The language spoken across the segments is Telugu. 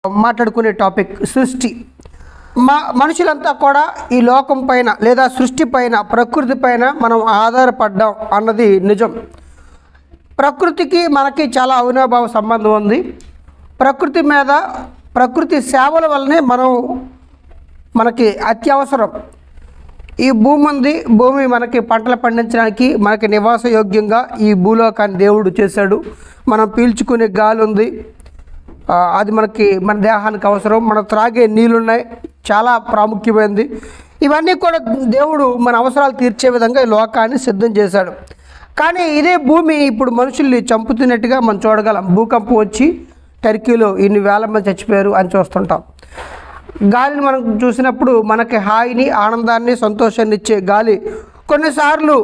మాట్లాడుకునే టాపిక్ సృష్టి మా మనుషులంతా కూడా ఈ లోకం పైన లేదా సృష్టి పైన ప్రకృతి పైన మనం ఆధారపడ్డాం అన్నది నిజం ప్రకృతికి మనకి చాలా అవినాభావ సంబంధం ఉంది ప్రకృతి మీద ప్రకృతి సేవల వల్లనే మనం మనకి అత్యవసరం ఈ భూమి ఉంది భూమి మనకి పంటలు పండించడానికి మనకి నివాస యోగ్యంగా ఈ భూలోకాన్ని దేవుడు చేశాడు మనం పీల్చుకునే గాలి ఉంది ఆ, అది మనకి మన దేహానికి అవసరం మనం త్రాగే నీళ్ళు ఉన్నాయి చాలా ప్రాముఖ్యమైనది ఇవన్నీ కూడా దేవుడు మన అవసరాలు తీర్చే విధంగా ఈ లోకాన్ని సిద్ధం చేశాడు కానీ ఇదే భూమి ఇప్పుడు మనుషుల్ని చంపుతున్నట్టుగా మనం చూడగలం భూకంపం వచ్చి టర్కీలో ఇన్ని వేల మంది చచ్చిపోయారు అని చూస్తుంటాం గాలిని మనం చూసినప్పుడు మనకి హాయిని ఆనందాన్ని సంతోషాన్ని ఇచ్చే గాలి కొన్నిసార్లు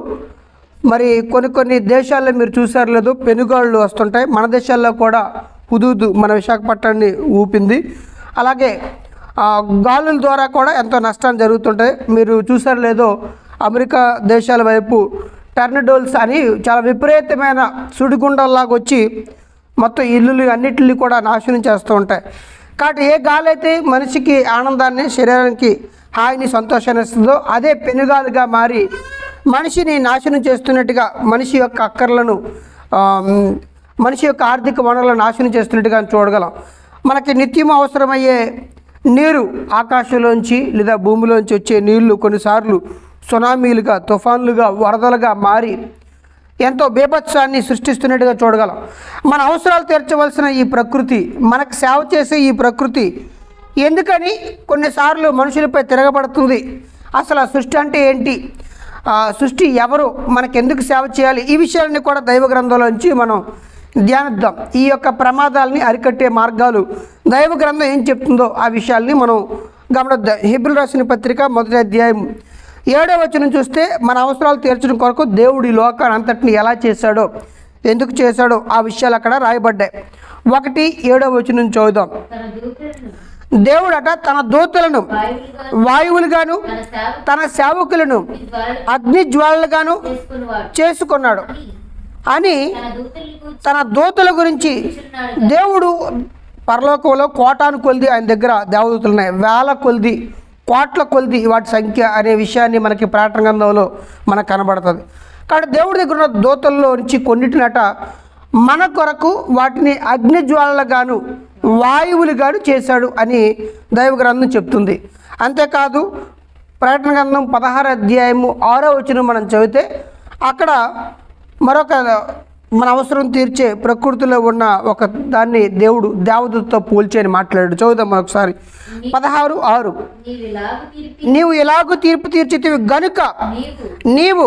మరి కొన్ని కొన్ని దేశాల్లో మీరు చూసారు లేదు పెనుగాళ్ళు వస్తుంటాయి మన దేశాల్లో కూడా హుదూదు మన విశాఖపట్నాన్ని ఊపింది అలాగే ఆ, గాలుల ద్వారా కూడా ఎంతో నష్టాలు జరుగుతుంటాయి మీరు చూసారు లేదో అమెరికా దేశాల వైపు టర్నడోల్స్ అని చాలా విపరీతమైన సుడిగుండంలాగా వచ్చి మొత్తం ఇల్లులు అన్నిటిని కూడా నాశనం చేస్తూ ఉంటాయి కాబట్టి ఏ గాలి అయితే మనిషికి ఆనందాన్ని శరీరానికి హాయిని సంతోషాన్ని ఇస్తుందో అదే పెనుగాలుగా మారి మనిషిని నాశనం చేస్తున్నట్టుగా మనిషి యొక్క అక్కర్లను ఆ, మనిషి యొక్క ఆర్థిక వనరులను నాశనం చేస్తున్నట్టుగా చూడగలం మనకి నిత్యం అవసరమయ్యే నీరు ఆకాశంలోంచి లేదా భూమిలోంచి వచ్చే నీళ్లు కొన్నిసార్లు సునామీలుగా తుఫాన్లుగా వరదలుగా మారి ఎంతో బీభత్సాన్ని సృష్టిస్తున్నట్టుగా చూడగలం మన అవసరాలు తీర్చవలసిన ఈ ప్రకృతి మనకు సేవ చేసే ఈ ప్రకృతి ఎందుకని కొన్నిసార్లు మనుషులపై తిరగబడుతుంది అసలు ఆ సృష్టి అంటే ఏంటి ఆ సృష్టి ఎవరు మనకెందుకు సేవ చేయాలి ఈ విషయాలన్నీ కూడా దైవ గ్రంథంలోంచి మనం ధ్యానిద్దాం ఈ యొక్క ప్రమాదాలని అరికట్టే మార్గాలు దైవ గ్రంథం ఏం చెప్తుందో ఆ విషయాల్ని మనం గమనిద్దాం హిబ్రుల్ రాసిన పత్రిక మొదటి అధ్యాయం ఏడో వచనం చూస్తే మన అవసరాలు తీర్చడం కొరకు దేవుడు ఈ లోకాన్ని అంతటిని ఎలా చేశాడో ఎందుకు చేశాడో ఆ విషయాలు అక్కడ రాయబడ్డాయి ఒకటి ఏడో వచనం చూద్దాం తన దూతలను దేవుడట తన దూతలను వాయువులుగా వాయువులుగాను తన సేవ తన సేవకులను ద్వారా అగ్ని జ్వాలలుగాను చేసుకునేవాడు చేసుకున్నాడు అని తన దూతలకు తన దూతల గురించి దేవుడు పరలోకంలో కోటాను కొలిది ఆయన దగ్గర దేవదూతలు ఉన్నాయి వేల కొలిది కోట్ల కొలిది వాటి సంఖ్య అనే విషయాన్ని మనకి ప్రకటన గ్రంథంలో మనకు కనబడుతుంది కాబట్టి దేవుడి దగ్గర ఉన్న దూతల్లో నుంచి కొన్నిటినట మన కొరకు వాటిని అగ్ని జ్వాలలుగాను వాయువులుగాను చేశాడు అని దైవ గ్రంథం చెప్తుంది అంతేకాదు ప్రకటన గ్రంథం పదహారు అధ్యాయము ఆరో వచనం మనం చదివితే అక్కడ మరొక మన అవసరం తీర్చే ప్రకృతిలో ఉన్న ఒక దాన్ని దేవుడు దేవదూతతో పోల్చి అని మాట్లాడాడు చదువుదాం ఒకసారి పదహారు ఆరు నీవు ఇలాగ తీర్పి నీవు ఎలాగూ తీర్పు తీర్చితివి గనుక నీవు నీవు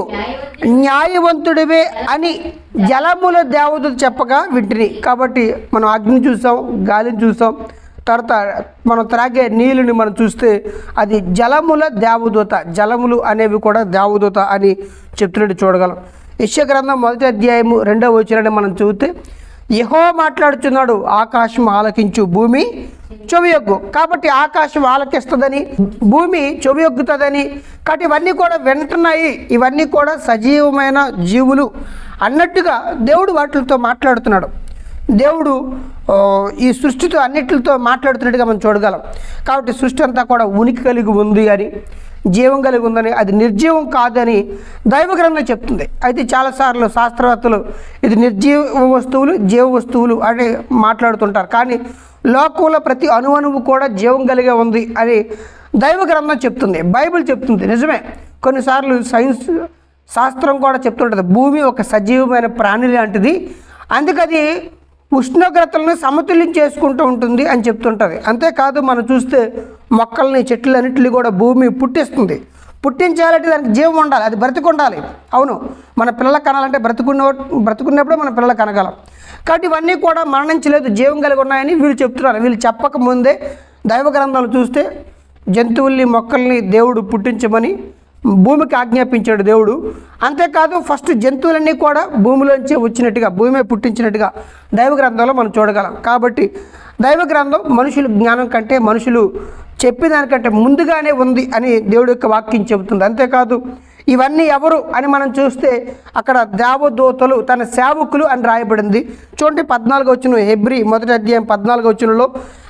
న్యాయవంతుడివే అని జలముల దేవదూత చెప్పగా వింటిని కాబట్టి మనం అగ్ని చూసాం గాలిని చూసాం తర్వాత మనం త్రాగే నీళ్ళని మనం చూస్తే అది జలముల దేవదూత జలములు అనేవి కూడా దేవదూత అని చెప్తున్నట్టు చూడగలం యశ్య గ్రంథం మొదటి అధ్యాయము రెండవ వచనాన్ని మనం చూస్తే యహో మాట్లాడుచున్నాడు ఆకాశం ఆలకించు భూమి చెవియొగ్గు కాబట్టి ఆకాశం ఆలకిస్తుందని భూమి చెవియొగ్గుతుందని కాబట్టి ఇవన్నీ కూడా వింటున్నాయి ఇవన్నీ కూడా సజీవమైన జీవులు అన్నట్టుగా దేవుడు వాటితో మాట్లాడుతున్నాడు దేవుడు ఆ, ఈ సృష్టితో అన్నిటితో మాట్లాడుతున్నట్టుగా మనం చూడగలం కాబట్టి సృష్టి అంతా కూడా ఉనికి కలిగి ఉంది అని జీవం కలిగి ఉందని అది నిర్జీవం కాదని దైవ గ్రంథం చెప్తుంది అయితే చాలాసార్లు శాస్త్రవేత్తలు ఇది నిర్జీవ వస్తువులు జీవ వస్తువులు అని మాట్లాడుతుంటారు కానీ లోకంలో ప్రతి అణువణువు కూడా జీవం కలిగే ఉంది అని దైవ గ్రంథం చెప్తుంది బైబిల్ చెప్తుంది నిజమే కొన్నిసార్లు సైన్స్ శాస్త్రం కూడా చెప్తుంటుంది భూమి ఒక సజీవమైన ప్రాణి లాంటిది అందుకది ఉష్ణోగ్రతలను సమతుల్యం చేసుకుంటూ ఉంటుంది అని చెప్తుంటుంది అంతేకాదు మనం చూస్తే మొక్కల్ని చెట్లన్నింటినీ కూడా భూమి పుట్టిస్తుంది పుట్టించాలంటే దానికి జీవం ఉండాలి అది బ్రతికుండాలి అవును మన పిల్లలకు కనాలంటే బ్రతుకున్న బ్రతుకున్నప్పుడే మన పిల్లలు కనగలం కాబట్టి ఇవన్నీ కూడా మరణించలేదు జీవం కలిగి ఉన్నాయని వీళ్ళు చెప్తున్నారు వీళ్ళు చెప్పక ముందే దైవ గ్రంథాలు చూస్తే జంతువుల్ని మొక్కల్ని దేవుడు పుట్టించమని భూమికి ఆజ్ఞాపించాడు దేవుడు అంతేకాదు ఫస్ట్ జంతువులన్నీ కూడా భూమిలోంచి వచ్చినట్టుగా భూమి పుట్టించినట్టుగా దైవ గ్రంథంలో మనం చూడగలం కాబట్టి దైవ గ్రంథం మనుషుల జ్ఞానం కంటే మనుషులు చెప్పేదానికంటే ముందుగానే ఉంది అని దేవుడి యొక్క వాక్యం చెబుతుంది అంతేకాదు ఇవన్నీ ఎవరు అని మనం చూస్తే అక్కడ దేవదూతలు తన సేవకులు అని రాయబడింది చూడండి పద్నాలుగు వచ్చిన హెబ్రి మొదటి అధ్యాయం పద్నాలుగు వచ్చినలో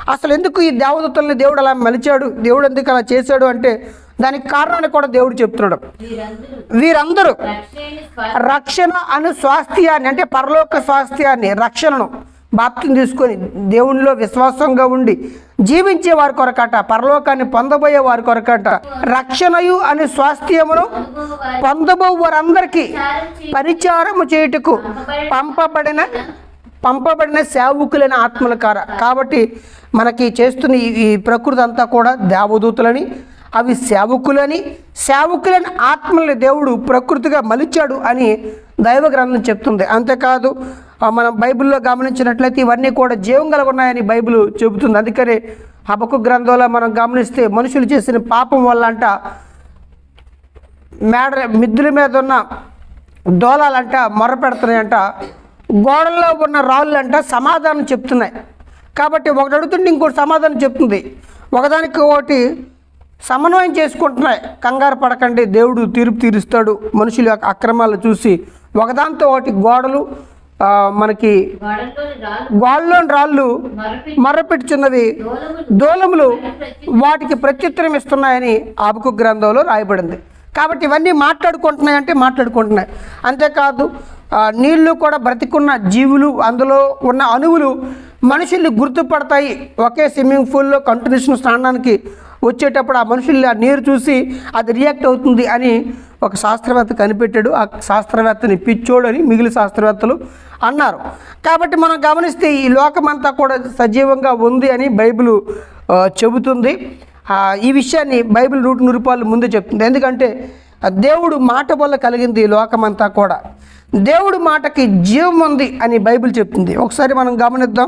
అసలు ఎందుకు ఈ దేవదూతల్ని దేవుడు అలా మలిచాడు దేవుడు ఎందుకు అలా చేశాడు అంటే దానికి కారణాన్ని కూడా దేవుడు చెప్తున్నాడు వీరందరూ వీరందరూ రక్షణని స్వ- రక్షణ అను స్వాస్థ్యాన్ని అంటే పరలోక స్వాస్థ్యాన్ని రక్షణను బాప్తిని తీసుకొని దేవునిలో విశ్వాసంగా ఉండి జీవించే వారి కొరకట పరలోకాన్ని పొందబోయే వారి కొరకట రక్షణయు అనే స్వాస్థ్యమును అనుభవ వారి పొందబో వారందరికీ విచారం చేయ- పరిచారము చేయుటకు పంపబడిన పంపబడిన సేవకులైన ఆత్మల కార కాబట్టి మనకి చేస్తున్న ఈ- ఈ ప్రకృతి అంతా కూడా దేవదూతులని అవి సేవకులని సేవకులైన ఆత్మల్ని దేవుడు ప్రకృతిగా మలిచాడు అని దైవ గ్రంథం చెప్తుంది అంతేకాదు ఆ, మనం బైబిల్లో గమనించినట్లయితే ఇవన్నీ కూడా జీవం కలిగి ఉన్నాయని బైబిల్ చెబుతుంది అందుకనే హబకు గ్రంథంలో మనం గమనిస్తే మనుషులు చేసిన పాపం వల్ల అంట మేడ మిద్దుల మీద ఉన్న దోలాలంట మొర పెడుతున్నాయంట గోడల్లో ఉన్న రాళ్ళంట సమాధానం చెప్తున్నాయి కాబట్టి ఒకటి అడుగుతుంటే ఇంకోటి సమాధానం చెప్తుంది ఒకదానికి ఒకటి సమన్వయం చేసుకుంటున్నాయి కంగారు పడకండి దేవుడు తీర్పు తీరుస్తాడు మనుషుల యొక్క అక్రమాలు చూసి ఒకదాంతో ఒకటి గోడలు ఆ, మనకి గోడల్లోని రాళ్ళు గోడలోని రాళ్ళు మరపి మర్రపెట్టుచున్నవి దూలములు దోలములు వాటికి ప్రత్యుత్తరం ఇస్తున్నాయని ఆబుకు గ్రంథంలో రాయబడింది కాబట్టి ఇవన్నీ మాట్లాడుకుంటున్నాయంటే మాట్లాడుకుంటున్నాయి అంతేకాదు ఆ, నీళ్లు కూడా బ్రతికున్న జీవులు అందులో ఉన్న అణువులు మనుషుల్ని గుర్తుపడతాయి ఒకే స్విమ్మింగ్ పూల్లో కంటిన్యూషన్ స్నానానికి వచ్చేటప్పుడు ఆ మనుషుల్ని ఆ నీరు చూసి అది రియాక్ట్ అవుతుంది అని ఒక శాస్త్రవేత్త కనిపెట్టాడు ఆ శాస్త్రవేత్తని పిచ్చోడు అని మిగిలిన శాస్త్రవేత్తలు అన్నారు కాబట్టి మనం గమనిస్తే ఈ లోకమంతా కూడా సజీవంగా ఉంది అని బైబిల్ ఆ, చెబుతుంది ఆ, ఈ విషయాన్ని బైబిల్ నూటి నూరు రూపాయలు ముందే చెప్తుంది ఎందుకంటే ఆ దేవుడు మాట వల్ల కలిగింది ఈ లోకమంతా కూడా దేవుడు మాటకి జీవం ఉంది అని బైబిల్ చెప్తుంది ఒకసారి మనం గమనిద్దాం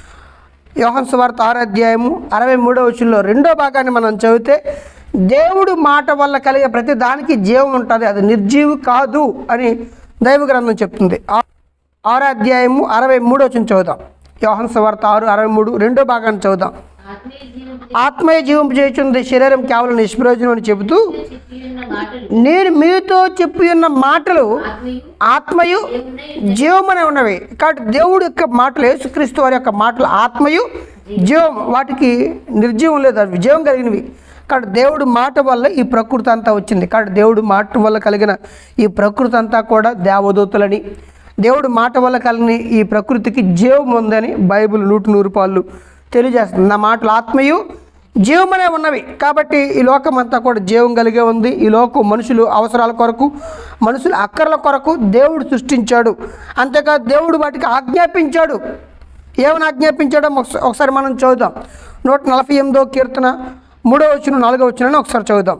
యోహన్ సువార్త ఆరో అధ్యాయము అరవై మూడో వచ్చంలో రెండో భాగాన్ని మనం చదివితే దేవుడు మాట వల్ల కలిగే ప్రతి దానికి జీవం ఉంటుంది అది నిర్జీవి కాదు అని దైవ గ్రంథం చెప్తుంది ఆ- ఆరో అధ్యాయము అరవై మూడో వచ్చిన చదువుదాం యోహన్ సువార్త ఆరు అరవై మూడు రెండో భాగాన్ని చదువుదాం ఆత్మీయ జీవం ఆత్మీయ జీవం చేయుచున్నది శరీరం కేవలం నిష్ప్రయోజనం అని చెబుతూ చెప్పి ఉన్న మాటలు నేను మీతో చెప్పి ఉన్న మాటలు ఆత్మీయు ఆత్మయు జీవమనే ఉన్నవి కాబట్టి దేవుడు యొక్క మాటలు యేసుక్రీస్తు వారి యొక్క మాటలు ఆత్మయు జీవం వాటికి నిర్జీవం లేదు అవి జీవం కలిగినవి కాబట్టి దేవుడు మాట వల్ల ఈ ప్రకృతి అంతా వచ్చింది కాబట్టి దేవుడు మాట వల్ల కలిగిన ఈ ప్రకృతి అంతా కూడా దేవదూతలని దేవుడు మాట వల్ల కలిగిన ఈ ప్రకృతికి జీవం ఉందని బైబిల్ నూటి నూరు పాళ్ళు తెలియజేస్తుంది నా మాటలు ఆత్మయు జీవమనే ఉన్నవి కాబట్టి ఈ లోకం అంతా కూడా జీవం కలిగే ఉంది ఈ లోకం మనుషులు అవసరాల కొరకు మనుషుల అక్కర్ల కొరకు దేవుడు సృష్టించాడు అంతేకాదు దేవుడు వాటికి ఆజ్ఞాపించాడు ఏమని ఆజ్ఞాపించాడో ఒకస- ఒకసారి మనం చదువుదాం నూట నలభై ఎనిమిదో కీర్తన మూడో వచ్చిన నాలుగో వచ్చిన ఒకసారి చదువుదాం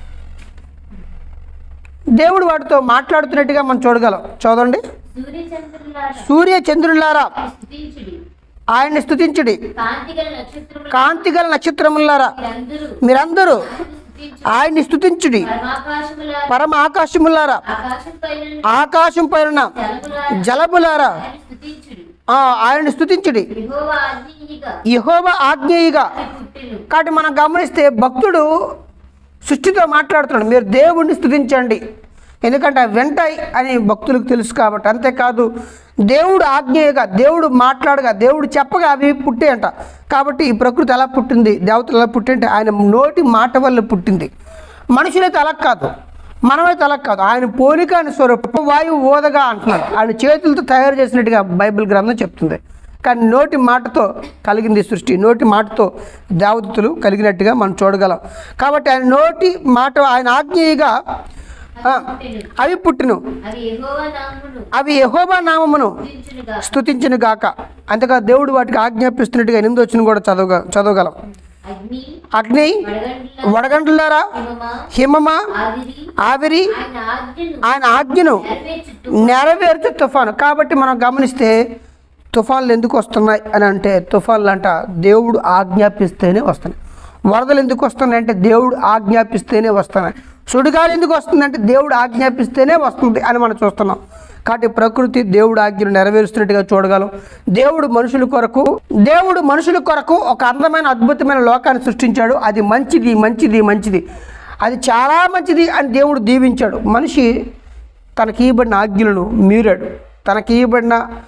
దేవుడు వాటితో మాట్లాడుతున్నట్టుగా మనం చూడగలం చదవండి సూర్యచంద్రులారా సూర్య చంద్రులారా స్థుతించుడి ఆయన్ని స్తుతించుడి కాంతిగల నక్షత్రముల కాంతిగల నక్షత్రములారా మీరందరూ మీరందరూ స్థుతించు ఆయన్ని స్తుతించుడి పరమాకాశముల పరమ ఆకాశములారా ఆకాశం పైన ఆకాశం పైన జలములారా జలములారా ఆయన స్థుతించుడి ఆ, ఆయన్ని స్తుతించుడి యెహోవా ఆజ్ఞయిగా యహోవ ఆజ్ఞేయిగా పుట్టెను కాబట్టి మనం గమనిస్తే భక్తుడు సృష్టితో మాట్లాడుతున్నాడు మీరు దేవుణ్ణి స్తుతించండి ఎందుకంటే అవి వెంటాయి అని భక్తులకు తెలుసు కాబట్టి అంతేకాదు దేవుడు ఆజ్ఞేయగా దేవుడు మాట్లాడగా దేవుడు చెప్పగా అవి పుట్టాయంట కాబట్టి ఈ ప్రకృతి ఎలా పుట్టింది దేవతలు ఎలా పుట్టింటే ఆయన నోటి మాట వల్ల పుట్టింది మనుషులైతే అలా కాదు మనమైతే అలా కాదు ఆయన పోలిక ఆయన స్వరూపం వాయువు ఓదగా అంటున్నాడు ఆయన చేతులతో తయారు చేసినట్టుగా బైబిల్ గ్రంథం చెప్తుంది కానీ నోటి మాటతో కలిగింది ఈ సృష్టి నోటి మాటతో దేవదూతలు కలిగినట్టుగా మనం చూడగలం కాబట్టి ఆయన నోటి మాట ఆయన ఆజ్ఞేయగా ఆ, అవి పుట్టిను అవి యెహోవా నామమును అవి యహోబా నామమును స్థుతించునుగా స్తుతించిన గాక అంతేకాదు దేవుడు వాటికి ఆజ్ఞాపిస్తున్నట్టుగా ఎనిమిది వచ్చిన కూడా చదవగ చదవగలం అగ్ని అగ్ని వడగండ్ల వడగంటలారా హిమమా హిమమా ఆవిరి ఆవిరి ఆయన ఆజ్ఞను ఆయన ఆజ్ఞను నెరవేర్చుటకు నెరవేర్చు తుఫాను కాబట్టి మనం గమనిస్తే తుఫాన్లు ఎందుకు వస్తున్నాయి అని అంటే తుఫాన్లు అంట దేవుడు ఆజ్ఞాపిస్తేనే వస్తున్నాయి వరదలు ఎందుకు వస్తున్నాయి అంటే దేవుడు ఆజ్ఞాపిస్తేనే వస్తున్నాయి సుడిగాలి ఎందుకు వస్తుందంటే దేవుడు ఆజ్ఞాపిస్తేనే వస్తుంది అని మనం చూస్తున్నాం కాబట్టి ప్రకృతి దేవుడు ఆజ్ఞను నెరవేరుస్తున్నట్టుగా చూడగలం దేవుడు మనుషుల కొరకు దేవుడు మనుషుల కొరకు ఒక అందమైన అద్భుతమైన లోకాన్ని సృష్టించాడు అది మంచిది మంచిది మంచిది అది చాలా మంచిది అని దేవుడు దీవించాడు మనిషి తనకి ఇవ్వబడిన ఆజ్ఞలను మీరాడు తనకి ఇవ్వబడిన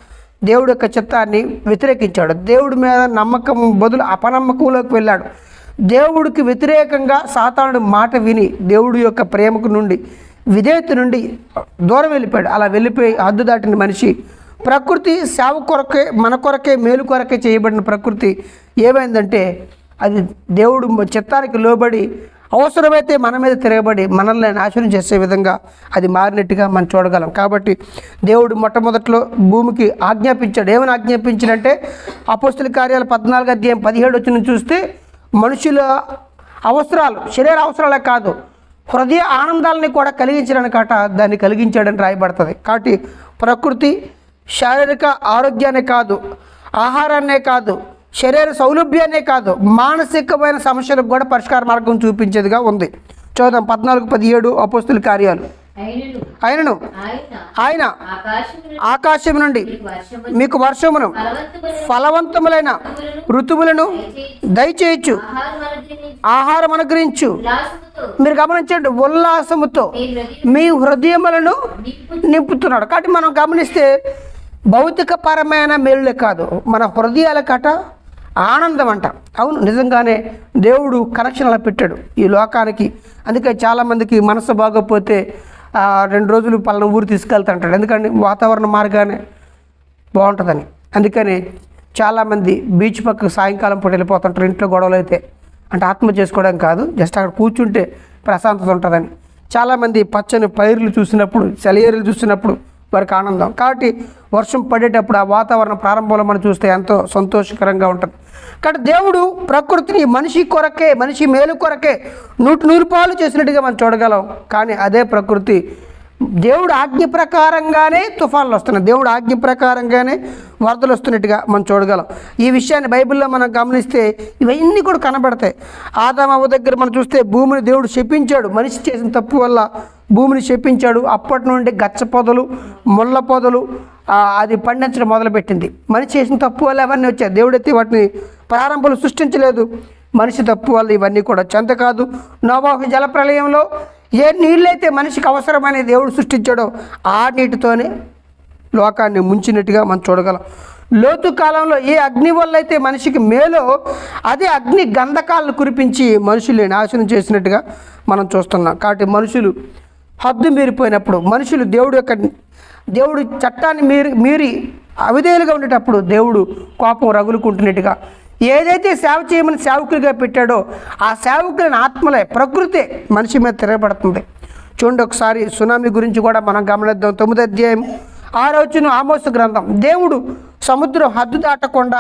దేవుడి యొక్క చిత్తాన్ని వ్యతిరేకించాడు దేవుడి మీద నమ్మకం బదులు అపనమ్మకంలోకి వెళ్ళాడు దేవుడికి వ్యతిరేకంగా సాతానుడు మాట విని దేవుడి యొక్క ప్రేమకు నుండి విధేయత నుండి దూరం వెళ్ళిపోయాడు అలా వెళ్ళిపోయి హద్దు దాటిన మనిషి ప్రకృతి సేవ కొరకే మన కొరకే మేలు కొరకే చేయబడిన ప్రకృతి ఏమైందంటే అది దేవుడు చిత్తానికి లోబడి అవసరమైతే మన మీద తిరగబడి మనల్ని నాశనం చేసే విధంగా అది మారినట్టుగా మనం చూడగలం కాబట్టి దేవుడు మొట్టమొదట్లో భూమికి ఆజ్ఞాపించాడు ఏమని ఆజ్ఞాపించాడంటే అపోస్తుల కార్యాలు పద్నాలుగు అధ్యాయం పదిహేడు వచ్చిన చూస్తే మనుషుల అవసరాలు శరీర అవసరాలే కాదు హృదయ ఆనందాలని కూడా కలిగించడానికట దాన్ని కలిగించాడని రాయబడుతుంది కాబట్టి ప్రకృతి శారీరక ఆరోగ్యాన్ని కాదు ఆహారాన్నే కాదు శరీర సౌలభ్యాన్నే కాదు మానసికమైన సమస్యలకు కూడా పరిష్కార మార్గం చూపించేదిగా ఉంది చూద్దాం పద్నాలుగు పదిహేడు అపోస్తుల కార్యాలు అయినను ఆయనను ఆయన ఆయన ఆకాశమును ఆకాశం నుండి వర్షము మీకు వర్షమును ఫలవంతమైన ఫలవంతములైన ఋతువులను దయచేయచ్చు ఆహారం అనుగ్రహించి ఆహారం అనుగ్రహించు ఉల్లాసముతో మీరు గమనించండి ఉల్లాసముతో మీ హృదయం మీ హృదయములను నింపు నింపుతున్నాడు కాబట్టి మనం గమనిస్తే భౌతికపరమైన మేలులే కాదు మన హృదయాలకట ఆనందం అంట అవును నిజంగానే దేవుడు కనెక్షన్ అలా పెట్టాడు ఈ లోకానికి అందుకే చాలామందికి మనసు బాగోకపోతే ఆ, రెండు రోజులు పలానా ఊరు తీసుకెళ్తాంటాడు ఎందుకంటే వాతావరణం మారగానే బాగుంటుందని అందుకని చాలామంది బీచ్ పక్కకు సాయంకాలం పూట వెళ్ళిపోతుంటారు ఇంట్లో గొడవలు అయితే అంటే ఆత్మ చేసుకోవడం కాదు జస్ట్ అక్కడ కూర్చుంటే ప్రశాంతత ఉంటుందని చాలామంది పచ్చని పైర్లు చూసినప్పుడు సెలయేరులు చూసినప్పుడు వారికి ఆనందం కాబట్టి వర్షం పడేటప్పుడు ఆ వాతావరణం ప్రారంభంలో మనం చూస్తే ఎంతో సంతోషకరంగా ఉంటుంది కాబట్టి దేవుడు ప్రకృతిని మనిషి కొరకే మనిషి మేలు కొరకే నూటి నూరు పాలు చేసినట్టుగా మనం చూడగలం కానీ అదే ప్రకృతి దేవుడు ఆజ్ఞ ప్రకారంగానే తుఫాన్లు వస్తున్నాయి దేవుడు ఆజ్ఞ ప్రకారంగానే వరదలు వస్తున్నట్టుగా మనం చూడగలం ఈ విషయాన్ని బైబిల్లో మనం గమనిస్తే ఇవన్నీ కూడా కనబడతాయి ఆదామవ్వ దగ్గర మనం చూస్తే భూమిని దేవుడు శపించాడు మనిషి చేసిన తప్పు వల్ల భూమిని శపించాడు అప్పటి నుండి గచ్చ పొదలు ముళ్ళ పొదలు ఆ, అది పండించడం మొదలుపెట్టింది మనిషి చేసిన తప్పు వల్ల అవన్నీ వచ్చాయి దేవుడైతే వాటిని ప్రారంభంలో సృష్టించలేదు మనిషి తప్పు వల్ల ఇవన్నీ కూడా చెంత కాదు నోబాహు జలప్రలయంలో ఏ నీళ్ళైతే మనిషికి అవసరమని దేవుడు సృష్టించాడో ఆ నీటితోనే లోకాన్ని ముంచినట్టుగా మనం చూడగలం లోతు కాలంలో ఏ అగ్ని వల్ల అయితే మనిషికి మేలో అదే అగ్ని గంధకాలను కురిపించి మనుషుల్ని నాశనం చేసినట్టుగా మనం చూస్తున్నాం కాబట్టి మనుషులు హద్దు మీరిపోయినప్పుడు మనుషులు దేవుడు యొక్క దేవుడు చట్టాన్ని మీరి మీరి అవిధేయులుగా ఉండేటప్పుడు దేవుడు కోపం రగులుకుంటున్నట్టుగా ఏదైతే సేవ చేయమని సేవకులుగా పెట్టాడో ఆ సేవకులైన ఆత్మలే ప్రకృతే మనిషి మీద తిరగబడుతుంది చూడండి ఒకసారి సునామీ గురించి కూడా మనం గమనిద్దాం తొమ్మిది అధ్యాయం ఆరోచన ఆమోస గ్రంథం దేవుడు సముద్రం హద్దు దాటకుండా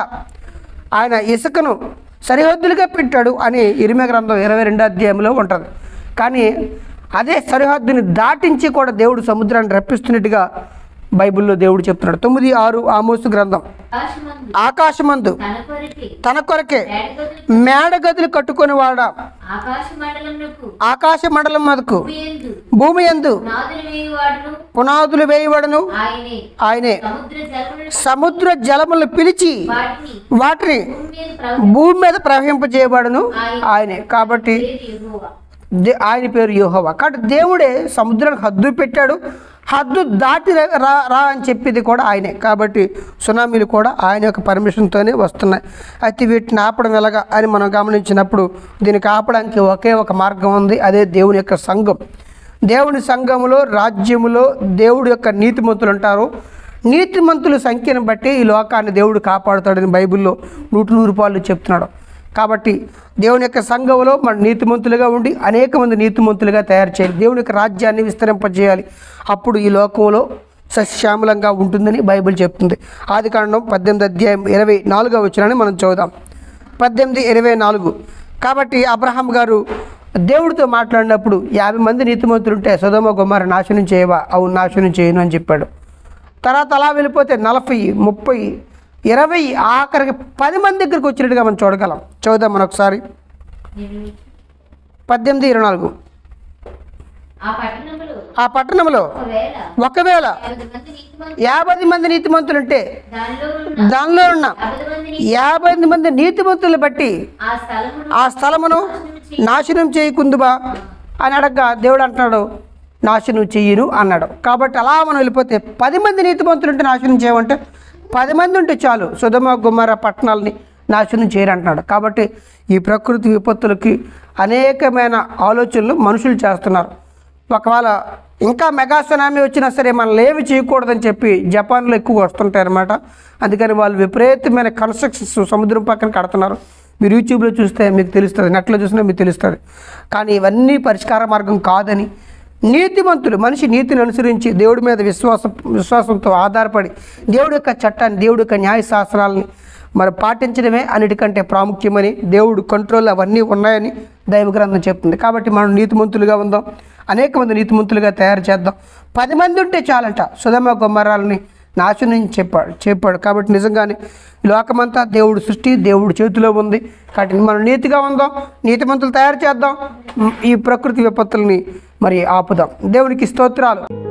ఆయన ఇసుకను సరిహద్దులుగా పెట్టాడు అని ఇరిమే గ్రంథం ఇరవై రెండో అధ్యాయంలో ఉంటుంది కానీ అదే సరిహద్దుని దాటించి కూడా దేవుడు సముద్రాన్ని రప్పిస్తున్నట్టుగా బైబిల్లో దేవుడు చెప్తున్నాడు తొమ్మిది ఆరు ఆమోసు గ్రంథం ఆకాశమందు ఆకాశమందు తన కొరకే తన కొరకే మేడగదులు మేడగదులు కట్టుకొని వాడ ఆకాశ మండలమునకు ఆకాశ మండలం మీదకు భూమియందు భూమి ఎందు నాదులు వేయువాడును పునాదులు వేయబడను ఆయనే ఆయనే సముద్ర జలములను సముద్ర జలములు పిలిచి వాటిని వాటిని భూమి మీద ప్రవహింప భూమి మీద ప్రవహింపజేయబడను ఆయనే కాబట్టి యెహోవా దే- ఆయన పేరు యోహోవా కాబట్టి దేవుడే సముద్రానికి హద్దు పెట్టాడు హద్దు దాటి రా రా- రా అని చెప్పేది కూడా ఆయనే కాబట్టి సునామీలు కూడా ఆయన యొక్క పర్మిషన్తోనే వస్తున్నాయి అయితే వీటిని ఆపడం ఎలాగా అని మనం గమనించినప్పుడు దీనికి ఆపడానికి ఒకే ఒక మార్గం ఉంది అదే దేవుని యొక్క సంఘం దేవుని సంఘములో రాజ్యములో దేవుడి యొక్క నీతిమంతులు ఉంటారు నీతిమంతుల సంఖ్యను బట్టి ఈ లోకాన్ని దేవుడు కాపాడుతాడని బైబిల్లో నూటి నూరు పాలు చెప్తున్నాడు కాబట్టి దేవుని యొక్క సంఘంలో మన నీతిమంతులుగా ఉండి అనేక మంది నీతిమంతులుగా తయారు చేయాలి దేవుని యొక్క రాజ్యాన్ని విస్తరింపజేయాలి అప్పుడు ఈ లోకంలో సస్యామలంగా ఉంటుందని బైబిల్ చెప్తుంది ఆది కాండం పద్దెనిమిది అధ్యాయం ఇరవై నాలుగో వచ్చినని మనం చూద్దాం పద్దెనిమిది ఇరవై నాలుగు కాబట్టి అబ్రహాం గారు దేవుడితో మాట్లాడినప్పుడు యాభై మంది నీతిమంతులు ఉంటే సుధమ గుమార నాశనం చేయవా అవును నాశనం చేయను అని చెప్పాడు తర్వాత అలా వెళ్ళిపోతే నలభై ముప్పై ఇరవై ఆఖరికి పది మంది దగ్గరికి వచ్చినట్టుగా మనం చూడగలం చూద్దాం మనం ఒకసారి నేను పద్దెనిమిది ఇరవై నాలుగు ఆ పట్టణంలో ఆ పట్టణంలో ఒకవేళ ఒకవేళ యాభై మంది నీతిమంతులు యాభై మంది నీతిమంతులు ఉంటే దానిలో ఉన్న దానిలో ఉన్న యాభై మంది నీ- యాభై మంది నీతిమంతులు బట్టి ఆ స్థలమును ఆ స్థలమును నాశనం చేయకుందుబా అని అడగగా దేవుడు అంటున్నాడు నాశనం చెయ్యను అన్నాడు కాబట్టి అలా మనం వెళ్ళిపోతే పది మంది నీతిమంతులు ఉంటే నాశనం చేయమంటే పది మంది ఉంటే చాలు సుధమ గుమ్మర పట్టణాలని నాశనం చేయరంటున్నాడు కాబట్టి ఈ ప్రకృతి విపత్తులకి అనేకమైన ఆలోచనలు మనుషులు చేస్తున్నారు ఒకవేళ ఇంకా మెగా సునామీ వచ్చినా సరే మనం ఏమి చేయకూడదని చెప్పి జపాన్లో ఎక్కువ వస్తుంటాయి అన్నమాట అందుకని వాళ్ళు విపరీతమైన కన్స్ట్రక్షన్స్ సముద్రం పక్కన కడుతున్నారు మీరు యూట్యూబ్లో చూస్తే మీకు తెలుస్తుంది నెట్లో చూసినా మీకు తెలుస్తుంది కానీ ఇవన్నీ పరిష్కార మార్గం కాదని నీతిమంతులు మనిషి నీతిని అనుసరించి దేవుడి మీద విశ్వాసం విశ్వాసంతో ఆధారపడి దేవుడి యొక్క చట్టాన్ని దేవుడి యొక్క న్యాయశాస్త్రాలని మరి పాటించడమే అన్నిటికంటే ప్రాముఖ్యమని దేవుడు కంట్రోల్ అవన్నీ ఉన్నాయని దైవ గ్రంథం చెప్తుంది కాబట్టి మనం నీతిమంతులుగా ఉందాం అనేక మంది నీతిమంతులుగా తయారు చేద్దాం పది మంది ఉంటే చాలంట సుధమ గుమ్మరాలని నాశనం చెప్పాడు చెప్పాడు కాబట్టి నిజంగానే ఈ లోకమంతా దేవుడు సృష్టి దేవుడు చేతిలో ఉంది కాబట్టి మనం నీతిగా ఉందాం నీతిమంతులు తయారు చేద్దాం ఈ ప్రకృతి విపత్తుల్ని మరి ఆపుదాం దేవునికి స్తోత్రాలు